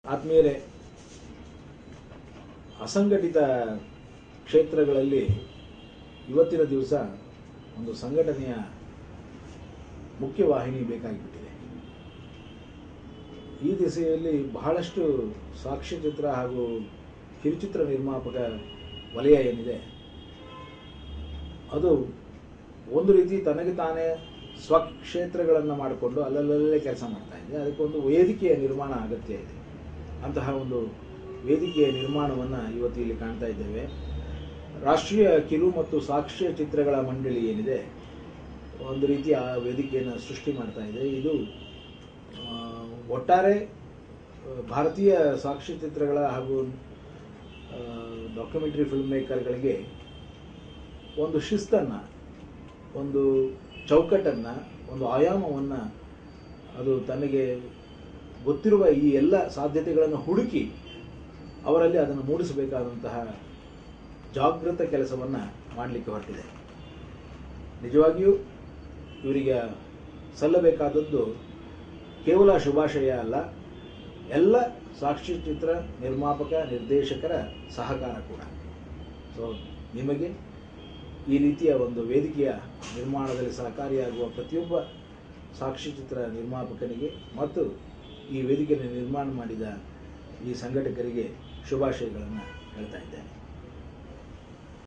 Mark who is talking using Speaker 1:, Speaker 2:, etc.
Speaker 1: ಆತ್ಮೀಯರೇ ಅಸಂಘಟಿತ ಕ್ಷೇತ್ರಗಳಲ್ಲಿ ಇವತ್ತಿನ ದಿವಸ ಒಂದು ಸಂಘಟನೆಯ ಮುಖ್ಯವಾಹಿನಿ ಬೇಕಾಗಿಬಿಟ್ಟಿದೆ ಈ ದಿಸೆಯಲ್ಲಿ ಬಹಳಷ್ಟು ಸಾಕ್ಷ್ಯಚಿತ್ರ ಹಾಗೂ ಕಿರುಚಿತ್ರ ನಿರ್ಮಾಪಕ ವಲಯ ಏನಿದೆ ಅದು ಒಂದು ರೀತಿ ತನಗೆ ತಾನೇ ಸ್ವಕ್ಷೇತ್ರಗಳನ್ನು ಮಾಡಿಕೊಂಡು ಅಲ್ಲಲ್ಲೇ ಕೆಲಸ ಮಾಡ್ತಾ ಇದೆ ಅದಕ್ಕೊಂದು ವೇದಿಕೆಯ ನಿರ್ಮಾಣ ಅಗತ್ಯ ಇದೆ ಅಂತಹ ಒಂದು ವೇದಿಕೆಯ ನಿರ್ಮಾಣವನ್ನು ಇವತ್ತು ಇಲ್ಲಿ ಕಾಣ್ತಾ ಇದ್ದೇವೆ ರಾಷ್ಟ್ರೀಯ ಕಿರು ಮತ್ತು ಸಾಕ್ಷ್ಯ ಚಿತ್ರಗಳ ಮಂಡಳಿ ಏನಿದೆ ಒಂದು ರೀತಿಯ ವೇದಿಕೆಯನ್ನು ಸೃಷ್ಟಿ ಮಾಡ್ತಾ ಇದೆ ಇದು ಆ, ಒಟ್ಟಾರೆ ಆ, ಭಾರತೀಯ ಸಾಕ್ಷ್ಯ ಚಿತ್ರಗಳ ಹಾಗೂ ಡಾಕ್ಯುಮೆಂಟರಿ ಫಿಲ್ಮ್ ಮೇಕರ್ಗಳಿಗೆ ಒಂದು ಶಿಸ್ತನ್ನು ಒಂದು ಚೌಕಟ್ಟನ್ನು ಒಂದು ಆಯಾಮವನ್ನು ಅದು ತನಗೆ ಗೊತ್ತಿರುವ ಈ ಎಲ್ಲ ಸಾಧ್ಯತೆಗಳನ್ನು ಹುಡುಕಿ ಅವರಲ್ಲಿ ಅದನ್ನು ಮೂಡಿಸಬೇಕಾದಂತಹ ಜಾಗೃತ ಕೆಲಸವನ್ನು ಮಾಡಲಿಕ್ಕೆ ಹೊರಟಿದೆ ನಿಜವಾಗಿಯೂ ಇವರಿಗೆ ಸಲ್ಲಬೇಕಾದದ್ದು ಕೇವಲ ಶುಭಾಶಯ ಅಲ್ಲ ಎಲ್ಲ ಸಾಕ್ಷ್ಯಚಿತ್ರ ನಿರ್ಮಾಪಕ ನಿರ್ದೇಶಕರ ಸಹಕಾರ ಕೂಡ ಸೊ ನಿಮಗೆ ಈ ರೀತಿಯ ಒಂದು ವೇದಿಕೆಯ ನಿರ್ಮಾಣದಲ್ಲಿ ಸಹಕಾರಿಯಾಗುವ ಪ್ರತಿಯೊಬ್ಬ ಸಾಕ್ಷ್ಯಚಿತ್ರ ನಿರ್ಮಾಪಕನಿಗೆ ಮತ್ತು ಈ ವೇದಿಕೆಯನ್ನು ನಿರ್ಮಾಣ ಮಾಡಿದ ಈ ಸಂಘಟಕರಿಗೆ ಶುಭಾಶಯಗಳನ್ನು ಹೇಳ್ತಾ ಇದ್ದೇನೆ